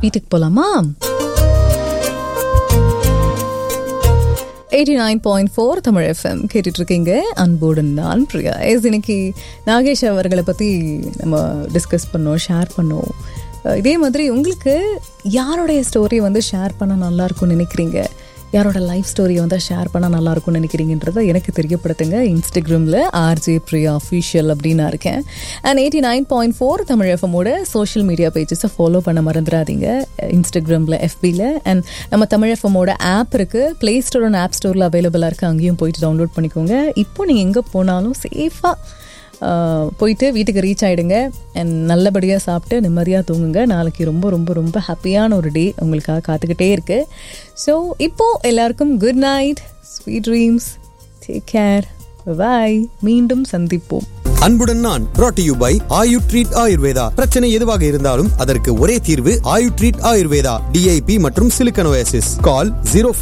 வீட்டுக்கு போலாமா eighty nine point four Tamil FM கேட்டுட்டு இருக்கீங்க அன்போடு நான் பிரியா எஸ் இன்னைக்கு நாகேஷ் அவர்களை பற்றி நம்ம டிஸ்கஸ் பண்ணோம் ஷேர் பண்ணோம் அஹ் இதே மாதிரி உங்களுக்கு யாருடைய ஸ்டோரி வந்து ஷேர் பண்ண நல்லா இருக்கும்னு நினைக்கிறீங்க யாரோட லைஃப் ஸ்டோரியை வந்து ஷேர் பண்ணால் நல்லா இருக்கும்னு நினைக்கிறீங்கன்றதை எனக்கு தெரியப்படுத்துங்க இன்ஸ்டாகிராமில் ஆர்ஜே பிரியா அஃபிஷியல் அப்படின்னு நான் இருக்கேன் and eighty nine point four Tamil எஃப்எம்மோட சோஷியல் மீடியா பேஜஸை ஃபாலோ பண்ண மறந்துடாதீங்க இன்ஸ்டாகிராமில் எஃபியில் அண்ட் நம்ம தமிழ் எஃப்எம்மோட ஆப் இருக்குது ப்ளே ஸ்டோர் அண்ட் ஆப் ஸ்டோரில் அவைலபிளாக இருக்குது அங்கேயும் போயிட்டு டவுன்லோட் பண்ணிக்கோங்க இப்போ நீங்கள் எங்கே போனாலும் சேஃபாக போயிட்டு வீட்டுக்கு ரீச் ஆகிடுங்க அண்ட் நல்லபடியாக சாப்பிட்டு நிம்மதியாக தூங்குங்க நாளைக்கு ரொம்ப ரொம்ப ரொம்ப ஹாப்பியான ஒரு டே உங்களுக்காக காத்துக்கிட்டே இருக்கு ஸோ இப்போது எல்லாருக்கும் good night sweet dreams take care bye மீண்டும் சந்திப்போம் அன்புடன் நான் brought to you by Ayu treat Ayurveda பிரச்சனை எதுவாக இருந்தாலும் அதற்கு ஒரே தீர்வு ஆயு ட்ரீட் ஆயுர்வேதா டிஐபி மற்றும் சிலிக்கனோசிஸ் கால் ஜீரோ